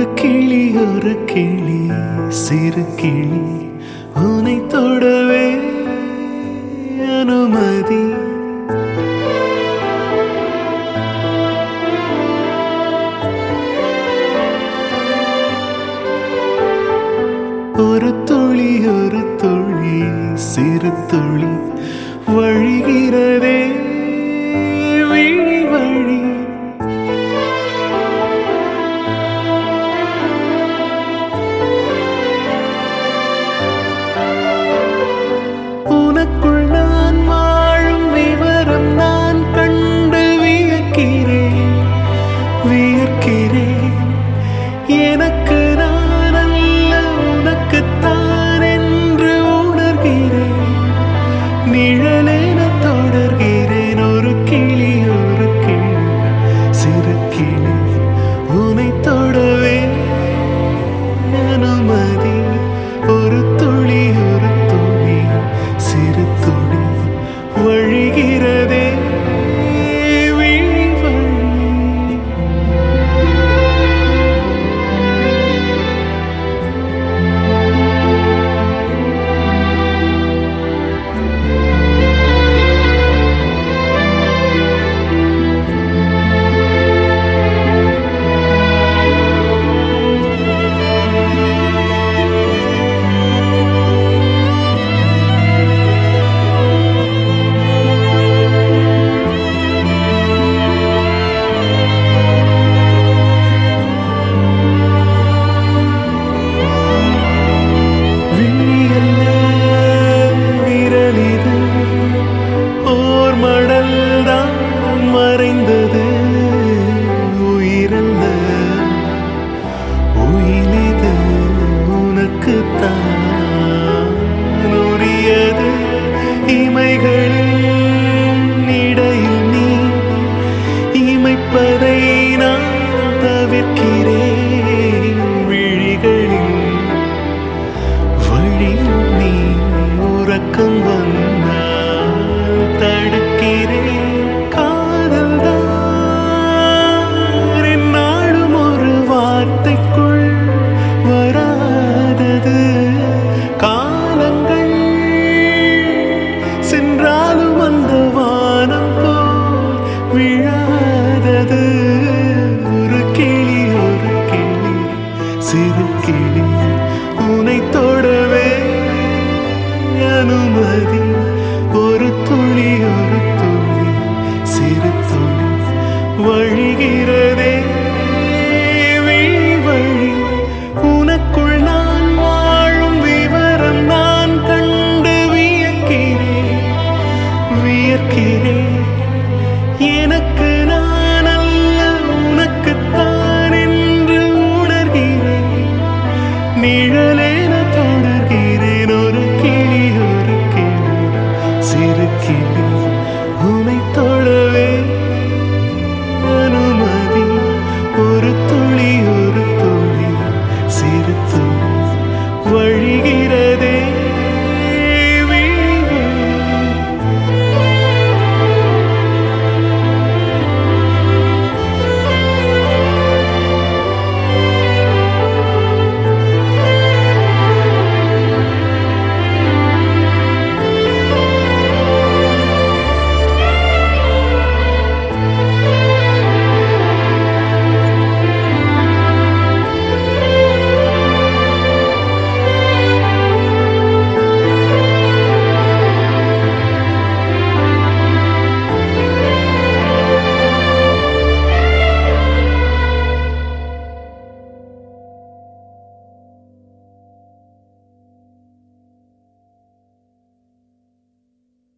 ஒரு கிளி ஒரு கிளி சிறு கிளி உனை தொடவே அனுமதி ஒரு துளி ஒரு துளி சிறு துளி வழிகிறதே விழி வழி உனக்குள் நான் வாழும் விவரம் நான் கண்டு வியக்கிறேன் வியக்கிறேன் எனக்கு நான் அல்ல உனக்குத்தான் என்று உணர்கிறேன் நிழலென தொடர்கிறேன் ஒரு கிளி ஒரு கிளி சிறு கிளி உனை தொடவே அனுமதி ஒரு துளி ஒரு துளி சிறு துளி வழிகிறதே விழி வழி விழியல்ல விரலிது ஓர் மடல்தான் மறைந்தது உயிரல்ல உயிலிது உனக்குத்தான் உரியது இமைகளின் இடையில் நீ இமைப்பதை நான் தவிர்க்கிறேன் விழிகளின் வழி நீ உறக்கம் வந்தால் தடுக்கிறேன் காதல் தான் நாடும் ஒரு வார்த்தைக்குள் வராதது காலங்கள் சென்றாலும் அந்த வானம் போல் விழாதது ஒரு கிளி ஒரு கிளி சிறு கிளி